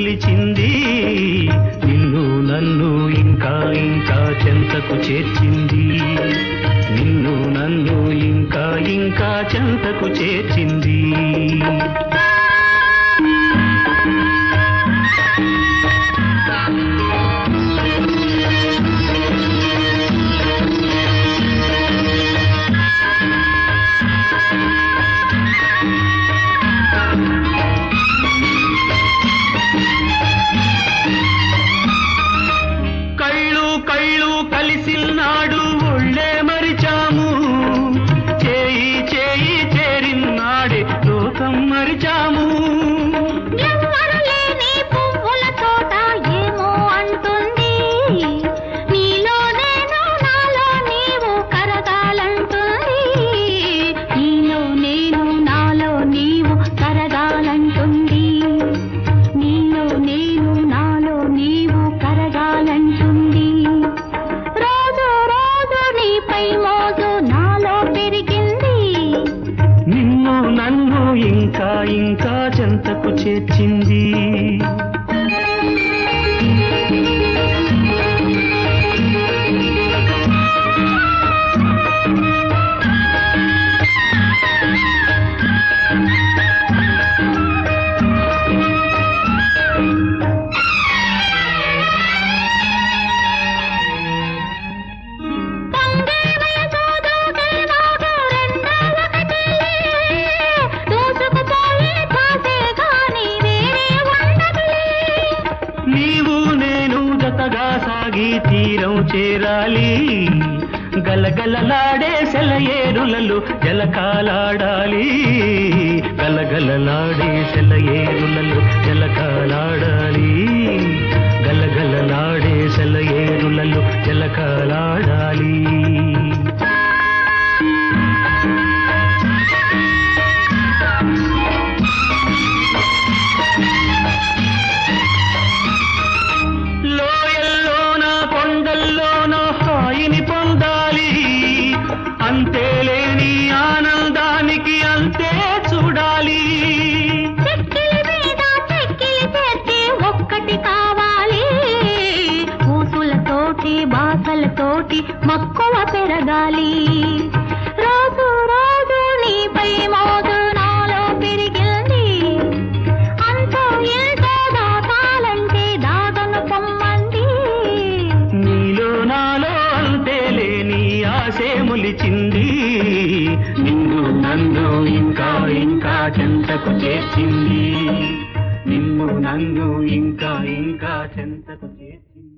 మొలిచింది నిన్ను నన్ను ఇంకా ఇంకా చెంతకు చేర్చింది నిన్ను నన్ను ఇంకా ఇంకా చెంతకు చేర్చింది కళ్ళు కళ్ళు కలిసినాడు ఒళ్ళే మరిచాము చేయి చేయి చేరినాడే లోకం మరిచాము ఎవ్వరులేని పువ్వుల తోట ఏమో అంటుంది నీలో నేను నాలో నీవు కరగాలంటుంది నీలో నేను నాలో నీవు కరగాలంటుంది నీలో నేను నాలో నీవు కరగాలంటుంది రోజు రోజు నీపై మోజు నాలో పెరిగింది నిన్ను నన్ను ఇంకా ఇంకా చెంతకు చేర్చింది పొంగే వయసు దూకే నాడు రెండో ఒకటిలే. దూసుకుపోయే ధ్యాసే గాని వేరే ఉండదులే. నీవు నేను జతగా సాగి తీరం చేరాలి గలగలలాడే సెలయేరులలో జలకాలాడాలి గలగలలాడే సెలయేరులలో జలకాలాడాలి గలగలలాడే సెలయేరులలో జలకాలాడాలి లోయల్లోన కొండల్లోన హాయిని పొందాలి అంతే లేని ఆనందానికి అంతే చూడాలి చెక్కిలి మీద చెక్కిలి చేర్చి ఒక్కటి కావాలి ఊసులతోటి బాసలతోటి మక్కువ పెరగాలి రోజు రోజు నీపై మోజు నాలో పెరిగింది అంతో ఎంతో దాటాలంటే దాగను పొమ్మంది నీలో నాలో అంతే లేని ఆశే మొలిచింది నిన్ను నన్ను ఇంకా ఇంకా చెంతకు చేర్చింది నిన్ను నన్ను ఇంకా ఇంకా చెంతకు చేర్చింది